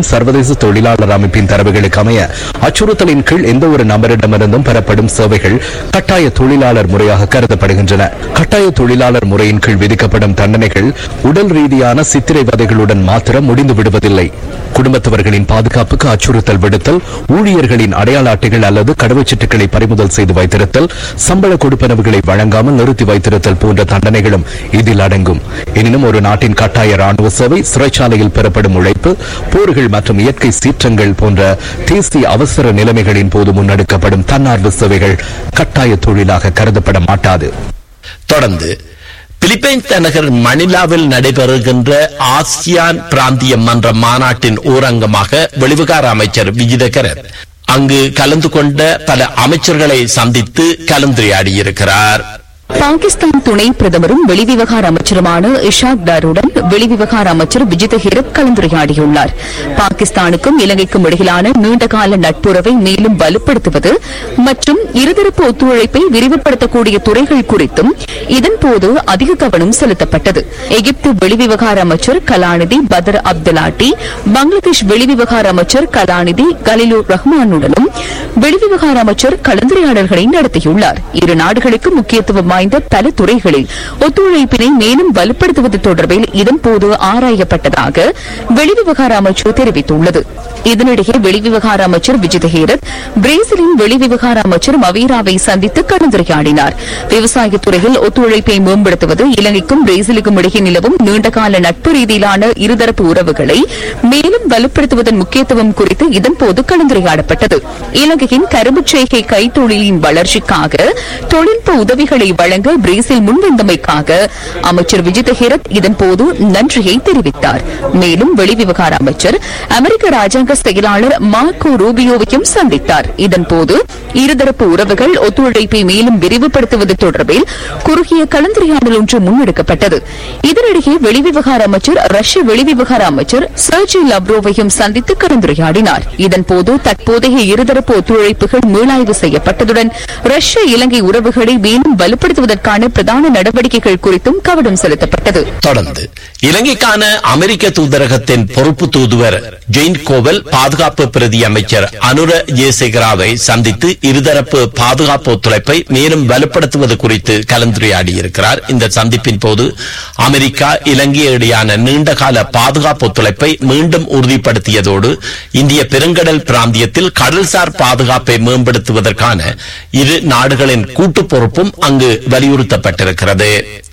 மற்றும் சர்வதேச தொழிலாளர் அமைப்பின் தரவுகளுக்கு அமைய அச்சுறுத்தலின் கீழ் எந்த ஒரு நபரிடமிருந்தும் பெறப்படும் சேவைகள் கட்டாய தொழிலாளர் முறையாக கருதப்படுகின்றன கட்டாய தொழிலாளர் முறையின் கீழ் விதிக்கப்படும் தண்டனைகள் உடல் ரீதியான சித்திரைவதைகளுடன் மாத்திரம் முடிந்து விடுவதில்லை குடும்பத்தவர்களின் பாதுகாப்புக்கு அச்சுறுத்தல் விடுத்தல் ஊழியர்களின் அடையாள அட்டைகள் அல்லது கடவுச்சீட்டுகளை பறிமுதல் செய்து வைத்திருத்தல் சம்பள கொடுப்பனவுகளை வழங்காமல் நிறுத்தி வைத்திருத்தல் போன்ற தண்டனைகளும் இதில் அடங்கும் எனினும் ஒரு நாட்டின் கட்டாய ராணுவ சேவை சிறைச்சாலையில் பெறப்படும் உழைப்பு போர்கள் மற்றும் இயற்கை சீற்றங்கள் போன்ற தேசிய அவசர நிலைமைகளின் போது முன்னெடுக்கப்படும் தன்னார்வ சேவைகள் கட்டாய தொழிலாக கருதப்பட மாட்டாது தொடர்ந்து பிலிப்பைன்ஸ் தலைநகர் மணிலாவில் நடைபெறுகின்ற ஆசியான் பிராந்திய மன்ற மாநாட்டின் ஓரங்கமாக வெளிவிகார அமைச்சர் விஜிதகரன் அங்கு கலந்து கொண்ட பல அமைச்சர்களை சந்தித்து கலந்துரையாடியிருக்கிறார் பாகிஸ்தான் துணை பிரதமரும் வெளிவிவகார அமைச்சருமான இஷாக் டாருடன் வெளிவிவகார அமைச்சர் விஜித ஹிரத் கலந்துரையாடியுள்ளார் பாகிஸ்தானுக்கும் இலங்கைக்கும் இடையிலான நீண்டகால நட்புறவை மேலும் வலுப்படுத்துவது மற்றும் இருதரப்பு ஒத்துழைப்பை விரிவுபடுத்தக்கூடிய துறைகள் குறித்தும் இதன்போது அதிக கவனம் செலுத்தப்பட்டது எகிப்து வெளிவிவகார அமைச்சர் கலாநிதி பதர் அப்துல்லாட்டி பங்களாதேஷ் வெளிவிவகார அமைச்சர் கலாநிதி கலிலுர் ரஹ்மானுடனும் வெளிவிவகார அமைச்சர் கலந்துரையாடல்களை நடத்தியுள்ளார் இரு நாடுகளுக்கு முக்கியத்துவம் வாய்ந்த பல துறைகளில் ஒத்துழைப்பினை மேலும் வலுப்படுத்துவது தொடர்பில் இதன்போது ஆராயப்பட்டதாக வெளிவிவகார அமைச்சு தெரிவித்துள்ளது இதனிடையே வெளிவிவகார அமைச்சர் விஜித ஹேரத் பிரேசிலின் வெளிவிவகார அமைச்சர் மவீராவை சந்தித்து கலந்துரையாடினார் விவசாயத் துறையில் ஒத்துழைப்பை மேம்படுத்துவது இலங்கைக்கும் பிரேசிலுக்கும் இடையே நிலவும் நீண்டகால நட்பு ரீதியிலான இருதரப்பு உறவுகளை மேலும் வலுப்படுத்துவதன் முக்கியத்துவம் குறித்து இதன்போது கலந்துரையாடப்பட்டது இலங்கையின் கரும்புச்சேகை கைத்தொழிலின் வளர்ச்சிக்காக தொழில்நுட்ப உதவிகளை வழங்க பிரேசில் முன்வந்தமைக்காக அமைச்சர் விஜித ஹிரத் இதன்போது நன்றியை தெரிவித்தார் மேலும் வெளிவிவகார அமைச்சர் அமெரிக்க ராஜாங்க செயலாளர் மார்க்கோ ரூபியோவையும் சந்தித்தார் இதன்போது இருதரப்பு உறவுகள் ஒத்துழைப்பை மேலும் விரிவுபடுத்துவது தொடர்பில் குறுகிய கலந்துரையாடல் ஒன்று முன்னெடுக்கப்பட்டது இதனிடையே வெளிவிவகார அமைச்சர் ரஷ்ய வெளிவிவகார அமைச்சர் சர்ஜி லவ்ரோவையும் சந்தித்து கலந்துரையாடினார் இதன்போது தற்போதைய இருதரப்பு ஒத்துழைப்புகள் மீளாய்வு செய்யப்பட்டதுடன் ரஷ்ய இலங்கை உறவுகளை மேலும் வலுப்படுத்துவதற்கான பிரதான நடவடிக்கைகள் குறித்தும் கவனம் செலுத்தப்பட்டது தொடர்ந்து இலங்கைக்கான அமெரிக்க தூதரகத்தின் பொறுப்பு தூதுவர் ஜெயின் கோவல் பாதுகாப்பு பிரதி அமைச்சர் அனுர ஜெயசேகராவை சந்தித்து இருதரப்பு பாதுகாப்பு ஒத்துழைப்பை மேலும் வலுப்படுத்துவது குறித்து கலந்துரையாடியிருக்கிறார் இந்த சந்திப்பின் போது அமெரிக்கா இலங்கை இடையான நீண்டகால பாதுகாப்பு ஒத்துழைப்பை மீண்டும் உறுதிப்படுத்தியதோடு இந்திய பெருங்கடல் பிராந்தியத்தில் கடல்சார் பாதுகாப்பை மேம்படுத்துவதற்கான இரு நாடுகளின் கூட்டு பொறுப்பும் அங்கு வலியுறுத்தப்பட்டிருக்கிறது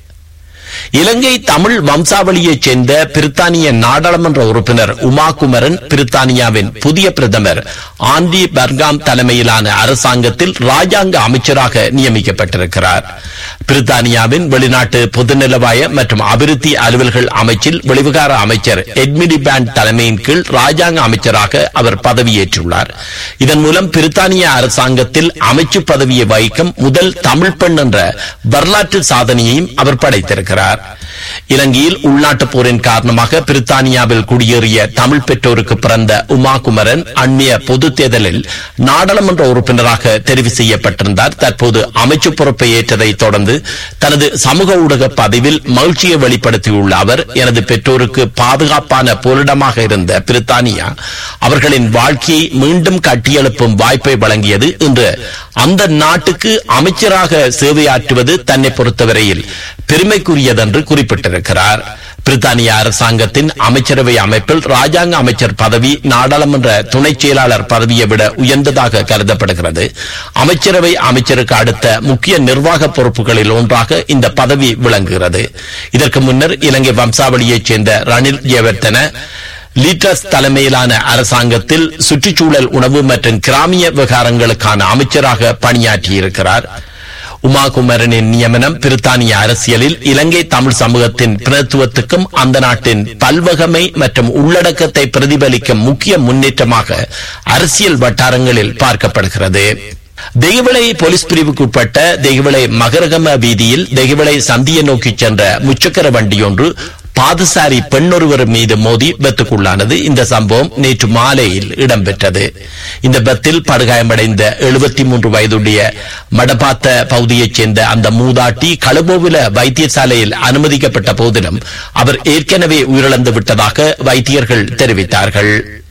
இலங்கை தமிழ் வம்சாவளியைச் சேர்ந்த பிரித்தானிய நாடாளுமன்ற உறுப்பினர் உமா குமரன் பிரித்தானியாவின் புதிய பிரதமர் ஆண்டி பர்காம் தலைமையிலான அரசாங்கத்தில் ராஜாங்க அமைச்சராக நியமிக்கப்பட்டிருக்கிறார் பிரித்தானியாவின் வெளிநாட்டு பொதுநலவாய மற்றும் அபிவிருத்தி அலுவல்கள் அமைச்சில் வெளிவிகார அமைச்சர் எட்மிடி பேண்ட் தலைமையின் கீழ் ராஜாங்க அமைச்சராக அவர் பதவியேற்றுள்ளார் இதன் மூலம் பிரித்தானிய அரசாங்கத்தில் அமைச்சு பதவியை வகிக்கும் முதல் தமிழ் பெண் என்ற வரலாற்று சாதனையையும் அவர் படைத்திருக்கிறார் இலங்கையில் உள்நாட்டுப் போரின் காரணமாக பிரித்தானியாவில் குடியேறிய தமிழ் பெற்றோருக்கு பிறந்த உமா குமரன் அண்மைய பொதுத் தேர்தலில் நாடாளுமன்ற உறுப்பினராக தெரிவு செய்யப்பட்டிருந்தார் தற்போது அமைச்சு பொறுப்பை ஏற்றதை தொடர்ந்து தனது சமூக ஊடக பதிவில் மகிழ்ச்சியை வெளிப்படுத்தியுள்ள அவர் எனது பெற்றோருக்கு பாதுகாப்பான போரிடமாக இருந்த பிரித்தானியா அவர்களின் வாழ்க்கையை மீண்டும் கட்டியெழுப்பும் வாய்ப்பை வழங்கியது இன்று அந்த நாட்டுக்கு அமைச்சராக சேவையாற்றுவது தன்னை பொறுத்தவரையில் பெருமைக்குரியதென்று குறிப்பிட்டிருக்கிறார் பிரித்தானிய அரசாங்கத்தின் அமைச்சரவை அமைப்பில் ராஜாங்க அமைச்சர் பதவி நாடாளுமன்ற துணை செயலாளர் பதவியை விட உயர்ந்ததாக கருதப்படுகிறது அமைச்சரவை அமைச்சருக்கு அடுத்த முக்கிய நிர்வாக பொறுப்புகளில் ஒன்றாக இந்த பதவி விளங்குகிறது இதற்கு முன்னர் இலங்கை வம்சாவளியைச் சேர்ந்த ரணில் ஜெயவர்தன லீட்டர்ஸ் தலைமையிலான அரசாங்கத்தில் சுற்றுச்சூழல் உணவு மற்றும் கிராமிய விவகாரங்களுக்கான அமைச்சராக பணியாற்றியிருக்கிறார் உமா குமரனின் நியமனம் பிரித்தானிய அரசியலில் இலங்கை தமிழ் சமூகத்தின் பிரதித்துவத்துக்கும் அந்த நாட்டின் பல்வகமை மற்றும் உள்ளடக்கத்தை பிரதிபலிக்கும் முக்கிய முன்னேற்றமாக அரசியல் வட்டாரங்களில் பார்க்கப்படுகிறது தெய்வளை போலீஸ் பிரிவுக்குட்பட்ட தெய்வளை மகரகம வீதியில் தெய்வளை சந்தியை நோக்கி சென்ற முச்சக்கர வண்டியொன்று பாதசாரி பெண்ணொருவர் மீது மோதி பத்துக்குள்ளானது இந்த சம்பவம் நேற்று மாலையில் இடம்பெற்றது இந்த பத்தில் படுகாயமடைந்த எழுபத்தி மூன்று வயதுடைய மடபாத்த பகுதியைச் சேர்ந்த அந்த மூதாட்டி களுபோவில வைத்தியசாலையில் அனுமதிக்கப்பட்ட போதிலும் அவர் ஏற்கனவே உயிரிழந்து விட்டதாக வைத்தியர்கள் தெரிவித்தார்கள்